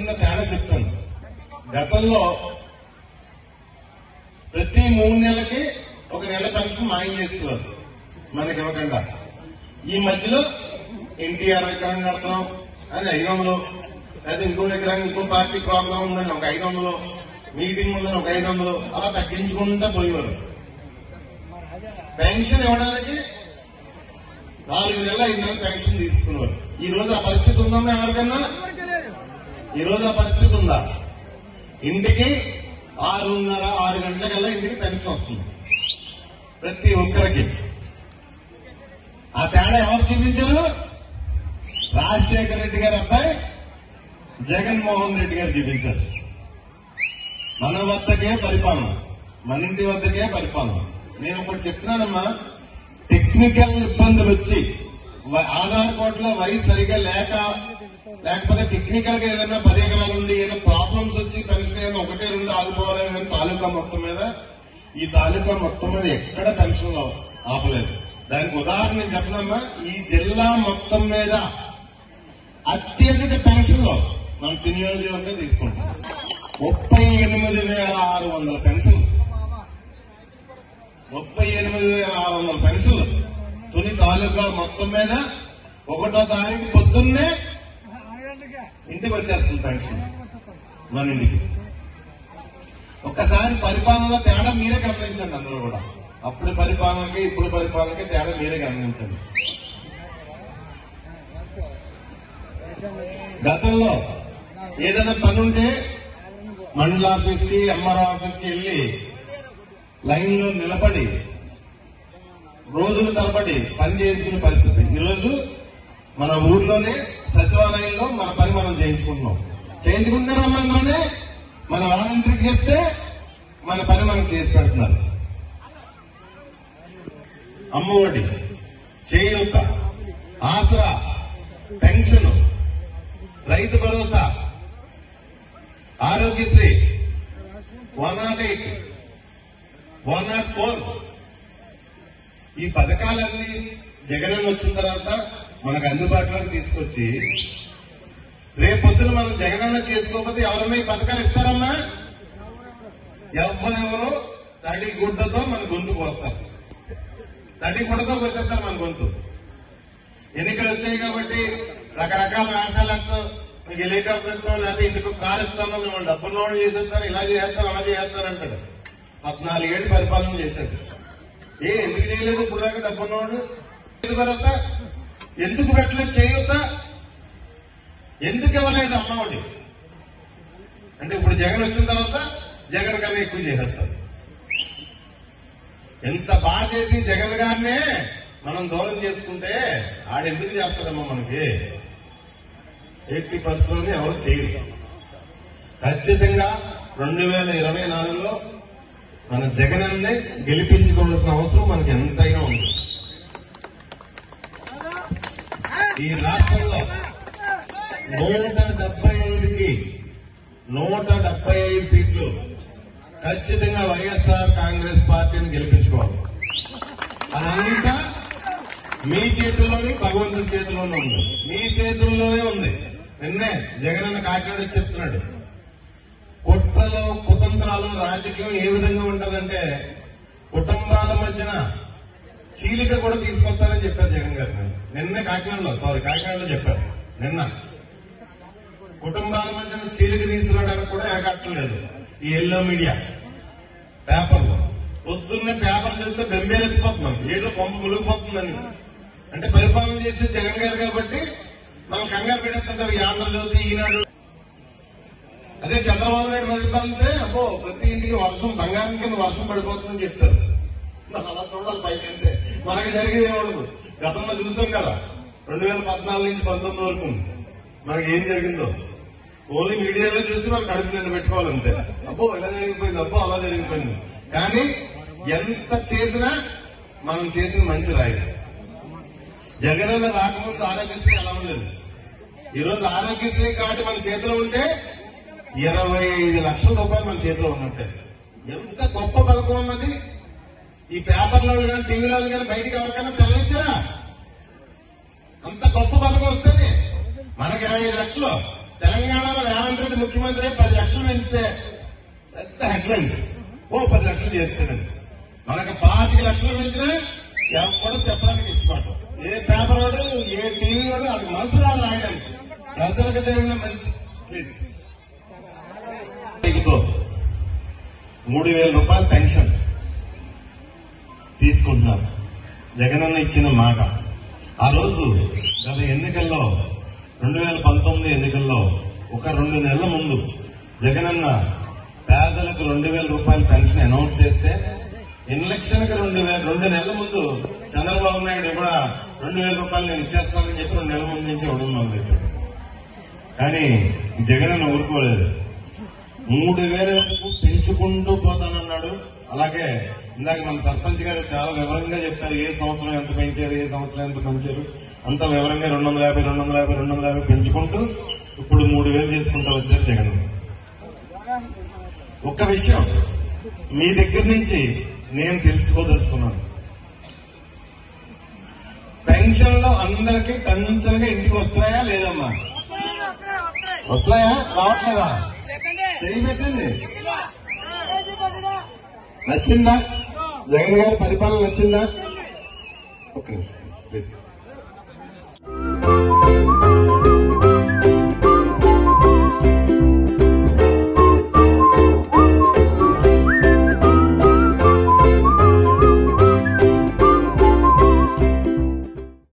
ఉన్న తేడా చెప్తాను గతంలో ప్రతి మూడు నెలలకి ఒక నెల పెన్షన్ మాయం చేసేవారు మనకి ఇవ్వకుండా ఈ మధ్యలో ఎన్టీఆర్ విగ్రహం కడతాం అని ఐదు వందలు లేదా ఇంకో విగ్రహం ఇంకో పార్టీ ప్రోగ్రాం ఉందని ఒక ఐదు వందలు మీటింగ్ ఉందని ఒక ఐదు వందలు అలా తగ్గించుకుంటూ పోయేవారు పెన్షన్ ఇవ్వడానికి నాలుగు నెలలు ఐదు నెలలు పెన్షన్ తీసుకున్నారు ఈ రోజు ఆ పరిస్థితి ఉందమ్మా ఎవరికన్నా ఈ రోజు ఆ పరిస్థితి ఉందా ఇంటికి ఆరున్నర ఆరు గంటలకల్లా ఇంటికి పెన్షన్ వస్తుంది ప్రతి ఒక్కరికి ఆ తేడా ఎవరు చూపించారు రాజశేఖర రెడ్డి గారి అబ్బాయి జగన్మోహన్ రెడ్డి గారు చూపించారు మన వద్దకే పరిపాలన మన ఇంటి వద్దకే పరిపాలన నేను ఒకటి చెప్తున్నానమ్మా టెక్నికల్ ఇబ్బందులు వచ్చి వ- ఆధార్ కార్డులో వయసు సరిగా లేక లేకపోతే టెక్నికల్ గా ఏదైనా పది ఎకరాలు ఉండి ఏదైనా ప్రాబ్లమ్స్ వచ్చి పెన్షన్ ఏదైనా ఒకటే రెండు ఆగిపోవాలి కానీ తాలూకా మొత్తం మీద ఈ తాలూకా మొత్తం మీద ఎక్కడ పెన్షన్ ఆపలేదు దానికి ఉదాహరణ నేను చెప్పనమ్మా ఈ జిల్లా మొత్తం మీద అత్యధిక పెన్షన్లో మన వినియోగవర్గం తీసుకుంటాం ముప్పై ఎనిమిది వేల ఆరు వందల పెన్షన్ ముప్పై ఎనిమిది వేల ఆరు వందల పెన్షన్లు తుని తాలూకా మొత్తం మీద ఒకటో తారీఖు పొద్దున్నే ఇంటికి వచ్చేస్తుంది పెన్షన్ మన ఇంటికి ఒక్కసారి పరిపాలనలో తేడా మీరే గమనించండి అందరూ కూడా అప్పుడు పరిపాలనకి ఇప్పుడు పరిపాలనకి తేడా మీరే గమనించండి గతంలో ఏదైనా పని ఉంటే మండల ఆఫీస్ కి ఎంఆర్ఓ ఆఫీస్ కి వెళ్లి లైన్ లో నిలబడి రోజుల తరబడి పని చేయించుకునే పరిస్థితి ఈరోజు మన ఊర్లోనే సచివాలయంలో మన పని మనం చేయించుకుంటున్నాం చేయించుకుంటున్నారమ్మలోనే మన వాలంటీర్కి చెప్తే మన పని మనం చేసి పెడుతున్నారు అమ్మఒడి చేయూత ఆసరా పెన్షన్ రైతు భరోసా Aarogyasri one not eight one not four ఈ పథకాలన్నీ జగనన్న వచ్చిన తర్వాత మనకు అందుబాటులోకి తీసుకొచ్చి రేపొద్దున మనం జగనన్న చేసుకోకపోతే ఎవరన్నా ఈ పథకాలు ఇస్తారమ్మా ఎవరెవరో తడి గుడ్డతో మన గొంతు కోస్తారు తడి గుడ్డతో కోసేస్తారు మన గొంతు ఎన్నికలు వచ్చాయి కాబట్టి రకరకాల వేషాలతో మీకు హెలికాప్టర్ ఇస్తాం లేకపోతే ఇంటికి కారు ఇస్తాను మేము డబ్బులు నోడు చేసేస్తాను ఇలా చేస్తాను అలా చేస్తాను అంటాడు పద్నాలుగేళ్ళు పరిపాలన చేశాడు ఏ ఎందుకు చేయలేదు ఇప్పుడు దాకా డబ్బున్నవాడు ఎందుకు భరోసా ఎందుకు పెట్టలేదు చేయొద్దా ఎందుకు ఇవ్వలేదు అమ్మఒడి అంటే ఇప్పుడు జగన్ వచ్చిన తర్వాత జగన్ కన్నా ఎక్కువ చేసేస్తారు ఎంత బాగా చేసి జగన్ గారినే మనం దూరం చేసుకుంటే ఆడెందుకు చేస్తాడమ్మా మనకి ఎయిటీ పర్సెంట్ ఎవరు చేయరు ఖచ్చితంగా రెండు వేల ఇరవై నాలుగులో మన జగనన్నే గెలిపించుకోవాల్సిన అవసరం మనకి ఎంతైనా ఉంది ఈ రాష్ట్రంలో నూట డెబ్బై ఐదుకి నూట డెబ్బై ఐదు సీట్లు ఖచ్చితంగా వైఎస్ఆర్ కాంగ్రెస్ పార్టీని గెలిపించుకోవాలి అదంతా మీ చేతుల్లోని భగవంతుడి చేతిలోనే ఉంది మీ చేతుల్లోనే ఉంది నిన్నే జగనన్న కాకినాడ వచ్చి చెప్తున్నాడు కుట్రలు కుతంత్రాలు రాజకీయం ఏ విధంగా ఉంటదంటే కుటుంబాల మధ్యన చీలిక కూడా తీసుకొస్తారని చెప్పారు జగన్ గారు నిన్న కాకినాడలో సారీ కాకినాడలో చెప్పారు నిన్న కుటుంబాల మధ్యన చీలిక తీసుకురావడానికి కూడా ఏకట్టలేదు ఈ ఎల్లో మీడియా పేపర్లో పొద్దున్నే పేపర్ చదివితే బెంబేలెత్తిపోతున్నాం ఏదో కొంప మునిగిపోతుందని అంటే పరిపాలన చేసే జగన్ గారు కాబట్టి మనం కంగారు పెట్టేస్తుంటారు ఈ ఆంధ్రజ్యోతి ఈనాడు అదే చంద్రబాబు నాయుడు పరిపాలనతే అబ్బో ప్రతి ఇంటికి వర్షం బంగారం కింద వర్షం పడిపోతుందని చెప్తారు నాకు అలా చూడాలి పైకి అంతే మనకి జరిగేది ఏమడదు గతంలో చూసాం కదా రెండు వేల పద్నాలుగు నుంచి పంతొమ్మిది వరకు మనకి ఏం జరిగిందో ఓన్లీ మీడియాలో చూసి మనం కడుపు నిండా పెట్టుకోవాలంతే అబ్బో ఇలా జరిగిపోయింది అబ్బో అలా జరిగిపోయింది కానీ ఎంత చేసినా మనం చేసిన మంచి రాయి జగనన్న రాకముందు ఆరోగ్యశ్రీ ఎలా ఉండేది ఈరోజు ఆరోగ్యశ్రీ కార్డు మన చేతిలో ఉంటే ఇరవై ఐదు లక్షల రూపాయలు మన చేతిలో ఉన్నట్టే ఎంత గొప్ప పథకం ఉన్నది ఈ పేపర్లో కానీ టీవీలో కానీ బయటికి ఎవరికైనా తెలవించరా అంత గొప్ప పథకం వస్తుంది మనకి ఇరవై ఐదు లక్షలు తెలంగాణలో రేవంత్ రెడ్డి ముఖ్యమంత్రి పది లక్షలు పెంచితే పెద్ద హెడ్లైన్స్ ఓ పది లక్షలు చేస్తాడని మనకు పాతిక లక్షలు పెంచినా ఎవరు చెప్పడానికి ఇష్టపడరు ఏ పేపర్ వాడు ఏ టీవీ వాడు వాళ్ళకి మనసు రాదు రాయడానికి ప్రజలకు జరిగిన మంచి ప్లీజ్ ఇదిగో, మూడు వేల రూపాయలు పెన్షన్ తీసుకుంటున్నారు జగనన్న ఇచ్చిన మాట ఆ రోజు గత ఎన్నికల్లో రెండు వేల పంతొమ్మిది ఎన్నికల్లో ఒక రెండు నెలల ముందు జగనన్న పేదలకు రెండు వేల రూపాయల పెన్షన్ అనౌన్స్ చేస్తే ఎలక్షన్ కి రెండు వేల రెండు నెలల ముందు చంద్రబాబు నాయుడు కూడా రెండు వేల రూపాయలు నేను ఇచ్చేస్తానని చెప్పి రెండు నెలల ముందు నుంచి ఇవ్వడం మొదలెట్టాడు కానీ జగనన్న ఊరుకోలేదు మూడు వేల వరకు పెంచుకుంటూ పోతానన్నాడు అలాగే ఇందాక మన సర్పంచ్ గారు చాలా వివరంగా చెప్పారు ఏ సంవత్సరం ఎంత పెంచారు ఏ సంవత్సరం ఎంత పెంచారు అంత వివరంగా రెండు వందల యాభై రెండు వందల యాభై రెండు వందల యాభై పెంచుకుంటూ ఇప్పుడు మూడు వేలు చేసుకుంటూ వచ్చారు జగన్ ఒక్క విషయం మీ దగ్గర నుంచి నేను తెలుసుకోదలుచుకున్నాను పెన్షన్లు అందరికీ టెన్షన్గా ఇంటికి వస్తున్నాయా లేదమ్మా వస్తున్నాయా రావట్లేదా చేయి పెట్టండి నచ్చిందా జగన్ గారి పరిపాలన నచ్చిందా ఓకే ప్లీజ్